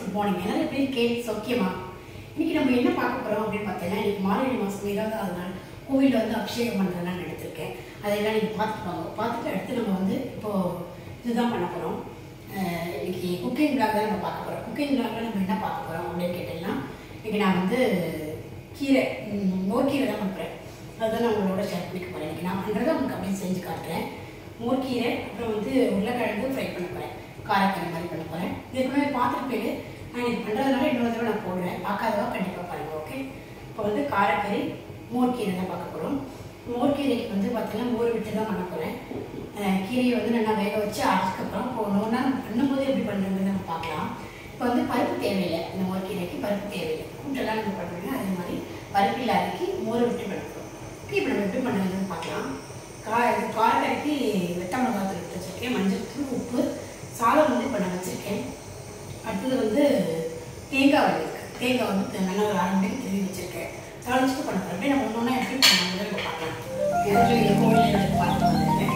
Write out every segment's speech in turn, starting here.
good morning எல்லாரும் எப்படி இருக்கேன் சௌக்கியமா இன்னைக்கு நம்ம என்ன பார்க்க போறோம் அப்படின்னு பார்த்தீங்கன்னா இன்னைக்கு மார்கழி மாதம் இருபதாவது நாள் கோவிலில் வந்து அபிஷேகம் பண்ணுறதுலாம் எடுத்திருக்கேன் அதெல்லாம் நீங்கள் பார்த்துப்பாங்க பார்த்துட்டு அடுத்து நம்ம வந்து இப்போ இதுதான் பண்ண போகிறோம் இன்னைக்கு குக்கிங் விளாக் தான் நம்ம பார்க்க போகிறோம் குக்கிங் விளாக்ல நம்ம என்ன பார்க்க போகிறோம் அப்படின்னு கேட்டீங்கன்னா இன்னைக்கு நான் வந்து கீரை ம், மோர்க்கீரை தான் பண்ணுறேன் அதுதான் நான் உங்களோட ஷேர் பண்ணிக்க போகிறேன் இன்னைக்கு நான் பண்ணுறதை உங்களுக்கு அப்படியே செஞ்சு காட்டுறேன் மோர்க்கீரை அப்புறம் வந்து உருளைக்கிழங்கு ஃப்ரை பண்ண போகிறேன் காரக்கரை மாதிரி பண்ண போகிறேன் ஏற்கனவே பார்த்துட்டு நான் இது பண்ணுறதுனால இன்னொரு தடவை நான் போடுறேன் பார்க்காதவா கண்டிப்பாக பாருங்க ஓகே இப்போ வந்து காரக்கறி மோர்க்கீரை தான் பார்க்க போகிறோம் மோர்க்கீரைக்கு வந்து பார்த்தீங்கன்னா மோர் விட்டு தான் பண்ண போகிறேன் கீரையை வந்து நல்லா வேக வச்சு அதுக்கப்புறம் இப்போ ஒன்று ஒன்றா நம்ம பண்ணும்போது எப்படி பண்ணுறதுன்னு நம்ம பார்க்கலாம் இப்போ வந்து பருப்பு தேவையில்லை இந்த மோர்க்கீரைக்கு பருப்பு தேவையில்லை கூட்டெல்லாம் நம்ம பண்ணுறோங்க அதே மாதிரி பருப்பு இல்லாதக்கு மோரை விட்டு பண்ணுறோம் இப்போ நம்ம எப்படி பண்ணுறதுன்னு பார்க்கலாம் கா இது காரக்கறிக்கு வெட்டை மிளகாத்தூள் எடுத்து வச்சுருக்கேன் மஞ்சள் தூள் உப்பு சாதம் வந்து இப்போ நான் வச்சுருக்கேன் அடுத்தது வந்து தேங்காய் வந்திருக்கு தேங்காய் வந்து நல்லா ஒரு அரை மணிக்கு திருவி வச்சுருக்கேன் தாளிச்சுட்டு பண்ண போகிறேன் அப்படியே நம்ம ஒன்று ஒன்றா எப்படி பண்ணுறது நம்ம பார்க்கலாம் எதில் கோவில் எடுத்து பார்த்து வந்துருக்கேன்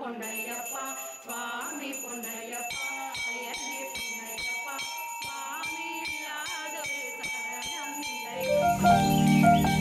பொன்னையப்பா சுவாமி பொன்னையப்பா ஐயனே பொன்னையப்பா சுவாமி இல்லாதொரு சரணம் இல்லை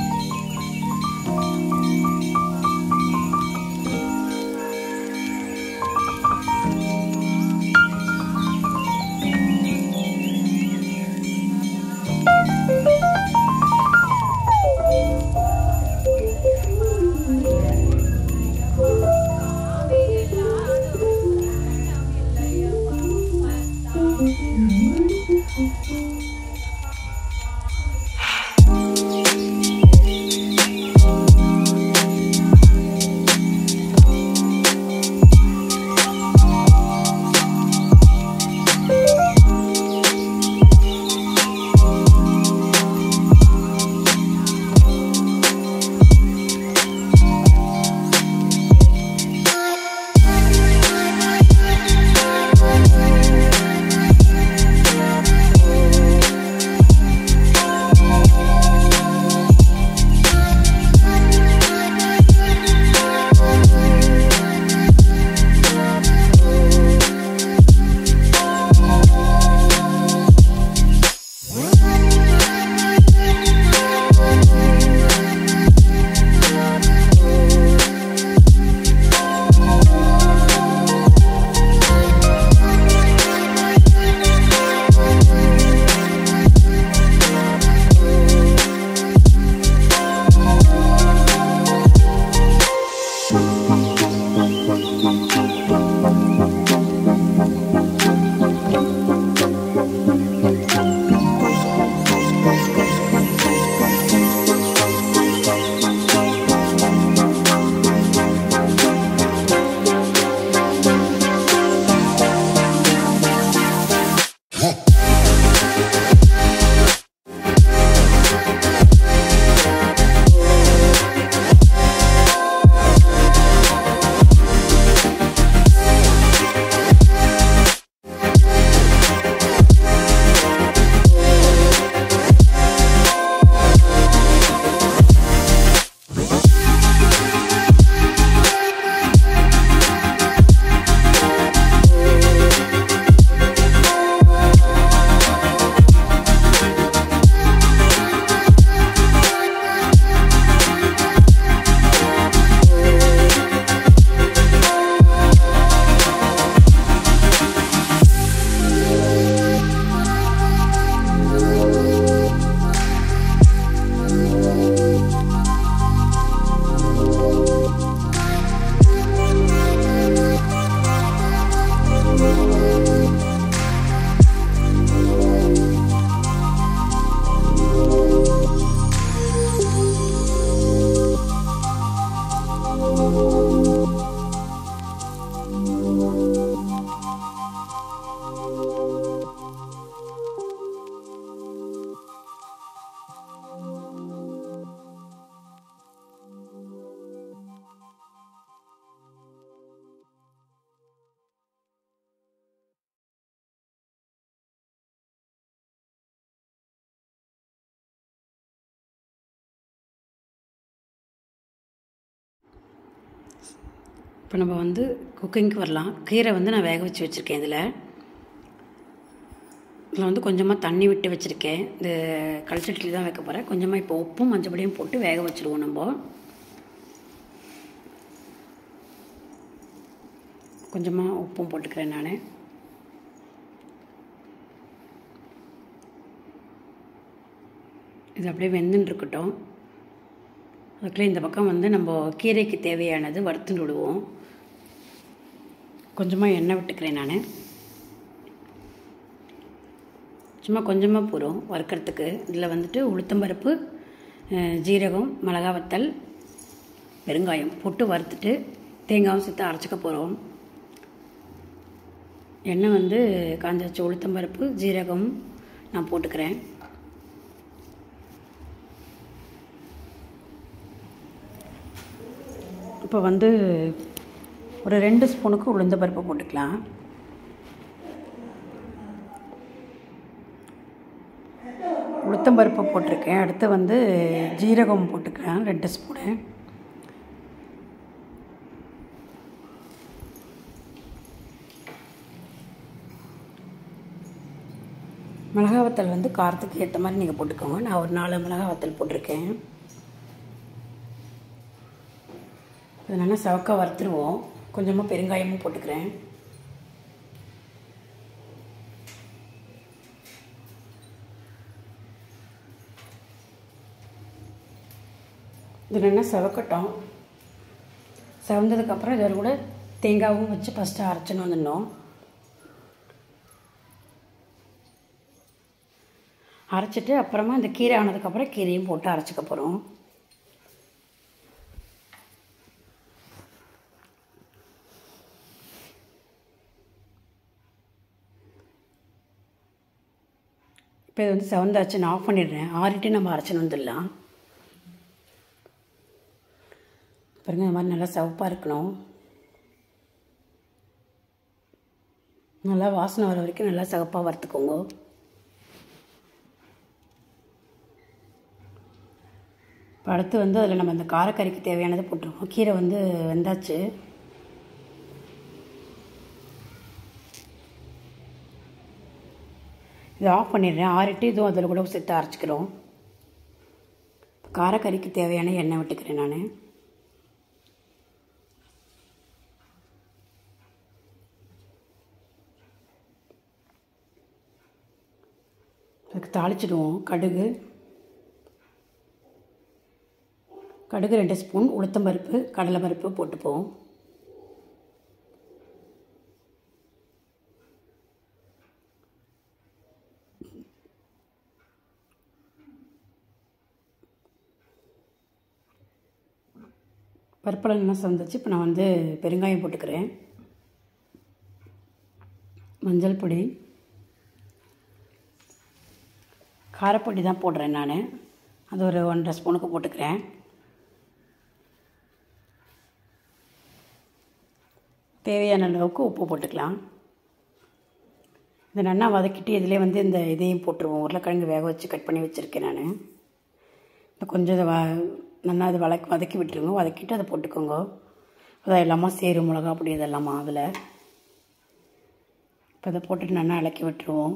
இப்போ நம்ம வந்து குக்கிங்க்கு வரலாம் கீரை வந்து நான் வேக வச்சு வச்சுருக்கேன் இதில் இதில் வந்து கொஞ்சமாக தண்ணி விட்டு வச்சுருக்கேன் இந்த கல்ச்சட்டில் தான் வைக்க போகிறேன் கொஞ்சமாக இப்போ உப்பும் மஞ்சப்பொடியும் போட்டு வேக வச்சுருவோம் நம்ம கொஞ்சமாக உப்பும் போட்டுக்கிறேன் நான் இது அப்படியே வெந்துன்னு இருக்கட்டும் அதுக்குள்ளே இந்த பக்கம் வந்து நம்ம கீரைக்கு தேவையானது வறுத்துன்னு விடுவோம் கொஞ்சமாக எண்ணெய் விட்டுக்கிறேன் நான் சும்மா கொஞ்சமாக போகிறோம் வறுக்கிறதுக்கு இதில் வந்துட்டு உளுத்தம்பருப்பு அஹ், ஜீரகம் மிளகா வத்தல் பெருங்காயம் போட்டு வறுத்துட்டு தேங்காயும் சேர்த்து அரைச்சிக்க போகிறோம் எண்ணெய் வந்து காஞ்ச வச்ச உளுத்தம்பருப்பு ஜீரகம் நான் போட்டுக்கிறேன் இப்போ வந்து ஒரு ரெண்டு ஸ்பூனுக்கு உளுந்த பருப்பு போட்டுக்கலாம் உளுத்தம்பருப்பு போட்டிருக்கேன் அடுத்து வந்து ஜீரகம் போட்டுக்கிறேன் ரெண்டு ஸ்பூனு மிளகா வத்தல் வந்து காரத்துக்கு ஏற்ற மாதிரி நீங்கள் போட்டுக்கோங்க நான் ஒரு நாலு மிளகா வத்தல் போட்டிருக்கேன் இது நல்லா சவக்கா வறுத்துருவோம் கொஞ்சமாக பெருங்காயமும் போட்டுக்கிறேன் இது நல்லா செவக்கட்டும் செவந்ததுக்கப்புறம் இதில் கூட தேங்காவும் வச்சு ஃபஸ்ட்டு அரைச்சின்னு வந்துடணும் அரைச்சிட்டு அப்புறமா இந்த கீரை ஆனதுக்கப்புறம் கீரையும் போட்டு அரைச்சிக்க போகிறோம் இப்போ இது வந்து செவந்தாச்சு நான் ஆஃப் பண்ணிடுறேன் ஆறிட்டு நம்ம அரைச்சின்னு வந்துடலாம் பாருங்க இந்த மாதிரி நல்லா சிவப்பாக இருக்கணும் நல்லா வாசனை வர வரைக்கும் நல்லா சிவப்பாக வறுத்துக்கோங்க இப்போ அடுத்து வந்து அதில் நம்ம அந்த காரக்கறிக்கு தேவையானதை போட்டுருவோம் கீரை வந்து வெந்தாச்சு இதை ஆஃப் பண்ணிடுறேன் ஆறிட்டு இதுவும் அதில் கூட சேர்த்து அரைச்சிக்கிறோம் காரக்கறிக்கு தேவையான எண்ணெய் விட்டுக்கிறேன் நான் அதுக்கு தாளிச்சிடுவோம் கடுகு கடுகு ரெண்டு ஸ்பூன் உளுத்தம்பருப்பு கடலைப்பருப்பு போட்டுப்போம் பருப்பெல்லாம் நல்லா சமைச்சு இப்போ நான் வந்து பெருங்காயம் போட்டுக்கிறேன் மஞ்சள் பொடி காரப்பொடி தான் போடுறேன் நான் அது ஒரு ஒன்றரை ஸ்பூனுக்கு போட்டுக்கிறேன் தேவையான அளவுக்கு உப்பு போட்டுக்கலாம் இந்த நல்லா வதக்கிட்டு இதிலே வந்து இந்த இதையும் போட்டுருவோம் உருளைக்கிழங்கு வேக வச்சு கட் பண்ணி வச்சுருக்கேன் நான் இந்த கொஞ்சம் இதை வ நல்லா அதை வதக்கி வதக்கி விட்டுருங்க வதக்கிட்டு அதை போட்டுக்கோங்க அதை எல்லாமா சேரும் மிளகா பொடி இதெல்லாமா அதில் இப்போ இதை போட்டுட்டு நல்லா இலக்கி விட்டுருவோம்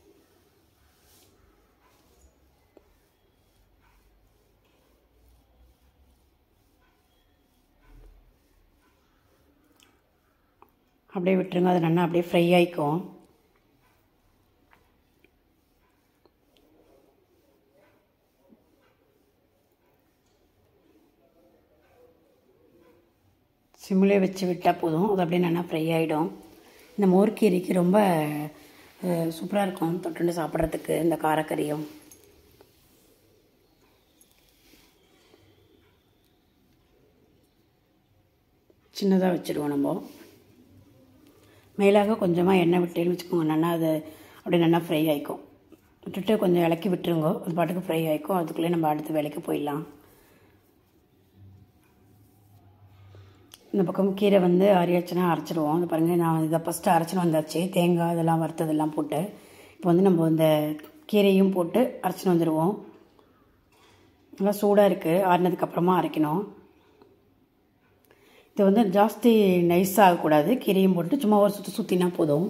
அப்படியே விட்டுருங்க அது நல்லா அப்படியே ஃப்ரை ஆகிக்கும் சிம்மிலே வச்சு விட்டால் போதும் அது அப்படியே நல்லா ஃப்ரை ஆகிடும் இந்த மோர்கீரைக்கு ரொம்ப சூப்பராக இருக்கும் தொட்டுண்டு சாப்பிட்றதுக்கு இந்த காரக்கறியும் சின்னதாக வச்சுருவோம் நம்ம மேலாக கொஞ்சமாக எண்ணெய் விட்டேன்னு வச்சுக்கோங்க நல்லா அது அப்படியே நல்லா ஃப்ரை ஆகிக்கும் விட்டுட்டு கொஞ்சம் இலக்கி விட்டுருங்க அது பாட்டுக்கு ஃப்ரை ஆகிக்கும் அதுக்குள்ளே நம்ம அடுத்த வேலைக்கு போயிடலாம் இந்த பக்கம் கீரை வந்து அரியாச்சுன்னா அரைச்சிடுவோம் அது பாருங்கள் நான் இதை ஃபஸ்ட்டு அரைச்சின்னு வந்தாச்சு தேங்காய் இதெல்லாம் வறுத்ததெல்லாம் போட்டு இப்போ வந்து நம்ம இந்த கீரையும் போட்டு அரைச்சின்னு வந்துடுவோம் நல்லா சூடாக இருக்குது ஆறினதுக்கப்புறமா அரைக்கணும் இது வந்து ஜாஸ்தி நைஸ் ஆகக்கூடாது கீரையும் போட்டு சும்மா ஒரு சுற்றி சுற்றினா போதும்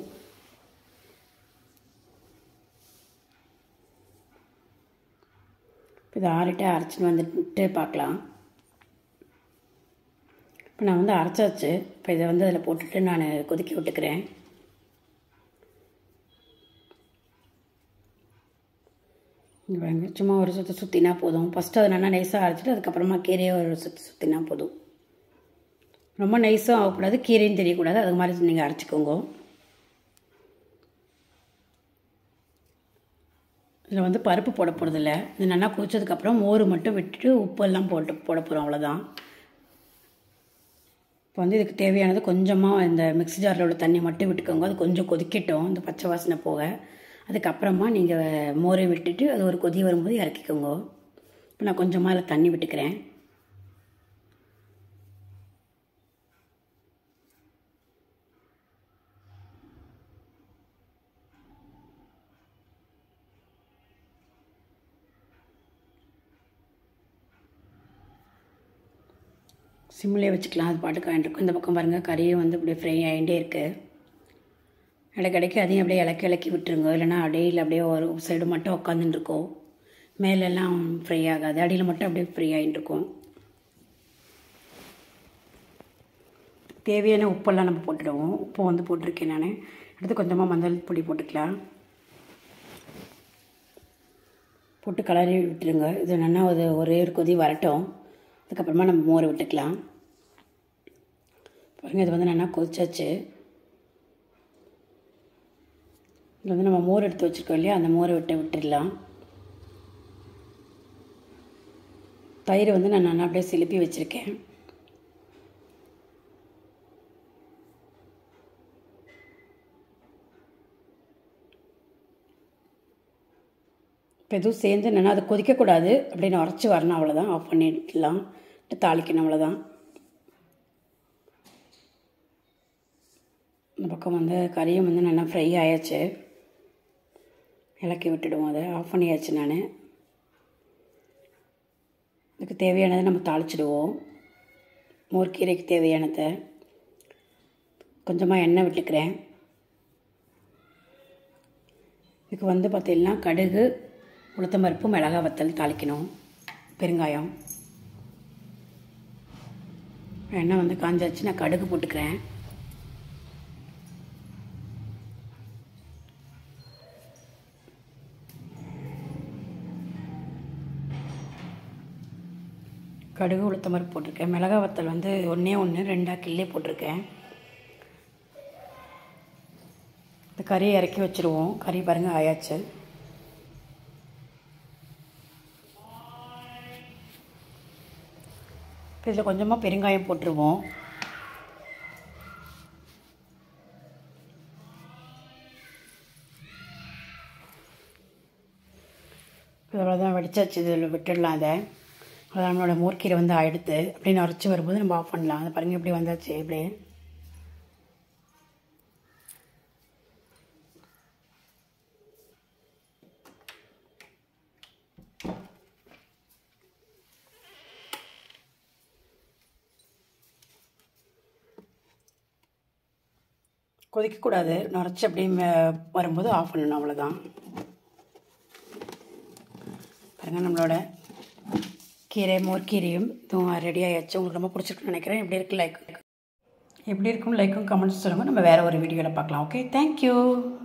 இதை ஆறிட்டு அரைச்சின்னு வந்துட்டு பார்க்கலாம் இப்போ நான் வந்து அரைச்சாச்சு இப்போ இதை வந்து அதில் போட்டுட்டு நான் கொதிக்க விட்டுக்கிறேன் பாருங்க சும்மா ஒரு சுற்றி சுற்றினா போதும் ஃபஸ்ட்டு அதை நல்லா நைஸாக அரைச்சிட்டு அதுக்கப்புறமா கீரையை ஒரு சுற்றி சுற்றினா போதும் ரொம்ப நைஸும் ஆகக்கூடாது கீரையும் தெரியக்கூடாது அது மாதிரி நீங்கள் அரைச்சிக்கோங்க இதில் வந்து பருப்பு போட போகிறதில்ல இது நல்லா கொதிச்சதுக்கப்புறம் மோர் மட்டும் விட்டுட்டு உப்பு எல்லாம் போட்டு போட போகிறோம் அவ்வளோதான் இப்போ வந்து இதுக்கு தேவையானது கொஞ்சமாக இந்த மிக்ஸி ஜாரில் உள்ள தண்ணி மட்டும் விட்டுக்கோங்க அது கொஞ்சம் கொதிக்கட்டும் இந்த பச்சை வாசனை போக அதுக்கப்புறமா நீங்கள் மோரை விட்டுட்டு அது ஒரு கொதி வரும்போது இறக்கிக்கோங்க இப்போ நான் கொஞ்சமாக அதில் தண்ணி விட்டுக்கிறேன் சிம்மிலே வச்சுக்கலாம் அது பாட்டுக்கு ஆகிட்டுருக்கும் இந்த பக்கம் பாருங்கள் கறியும் வந்து இப்படி ஃப்ரை ஆகிட்டே இருக்குது இடைக்கிடைக்கு அதையும் அப்படியே இலக்கி இலக்கி விட்டுருங்க இல்லைன்னா அடியில் அப்படியே ஒரு சைடு மட்டும் உட்காந்துட்டு இருக்கும் மேலெல்லாம் ஃப்ரீ ஆகாது அடியில் மட்டும் அப்படியே ஃப்ரீ ஆகிட்டு இருக்கும் தேவையான உப்பெல்லாம் நம்ம போட்டுடுவோம் உப்பு வந்து போட்டிருக்கேன் நான் அடுத்து கொஞ்சமாக மஞ்சள் பொடி போட்டுக்கலாம் போட்டு கலரி விட்டுருங்க இது நல்லா ஒரு ஒரே ஒரு கொதி வரட்டும் அதுக்கப்புறமா நம்ம மோரை விட்டுக்கலாம் பாருங்கள் இது வந்து நல்லா கொதிச்சாச்சு இது வந்து நம்ம மோர் எடுத்து வச்சுருக்கோம் இல்லையா அந்த மோரை விட்டு விட்டுடலாம் தயிர் வந்து நான் நல்லா அப்படியே சிலுப்பி வச்சுருக்கேன் இப்போ எதுவும் சேர்ந்து என்னென்னா அது கொதிக்கக்கூடாது அப்படின்னு உரைச்சி வரணும் அவ்வளோதான் ஆஃப் பண்ணிடலாம் தாளிக்கணும் அவ்வளோதான் இந்த பக்கம் வந்து கறியும் வந்து நல்லா ஃப்ரை ஆயாச்சு இலக்கி விட்டுடுவோம் அதை ஆஃப் பண்ணியாச்சு நான் இதுக்கு தேவையானதை நம்ம தாளிச்சிடுவோம் மோர்க்கீரைக்கு தேவையானதை கொஞ்சமாக எண்ணெய் விட்டுக்கிறேன் இதுக்கு வந்து பார்த்திங்கன்னா கடுகு உளுத்தம்பருப்பு மிளகா வத்தல் தாளிக்கணும் பெருங்காயம் எண்ணெய் வந்து காஞ்சாச்சு நான் கடுகு போட்டுக்கிறேன் கடுகு உளுத்தம்பருப்பு போட்டிருக்கேன் மிளகா வத்தல் வந்து ஒன்றே ஒன்று ரெண்டாக கிள்ளே போட்டிருக்கேன் இந்த கறியை இறக்கி வச்சுருவோம் கறி பாருங்கள் ஆயாச்சு இப்போ இதில் கொஞ்சமாக பெருங்காயம் போட்டுருவோம் இவ்வளோதான் வெடிச்சாச்சு இதில் விட்டுடலாம் அதை அது நம்மளோட மூர்க்கீரை வந்து ஆயிடுத்து அப்படின்னு உரைச்சி வரும்போது நம்ம ஆஃப் பண்ணலாம் அதை பாருங்கள் எப்படி வந்தாச்சு இப்படியே கொதிக்கக்கூடாது நுரைச்சி அப்படியே மே- வரும்போது ஆஃப் பண்ணணும் அவ்வளோதான் பாருங்கள் நம்மளோட கீரை மோர்க்கீரையும் இதுவும் ரெடி ஆகிடுச்சு உங்களுக்கு ரொம்ப பிடிச்சிருக்குன்னு நினைக்கிறேன் எப்படி இருக்கு லைக் எப்படி இருக்கும் லைக்கும் கமெண்ட்ஸ் சொல்லுங்கள் நம்ம வேறு ஒரு வீடியோவில் பார்க்கலாம் ஓகே தேங்க்யூ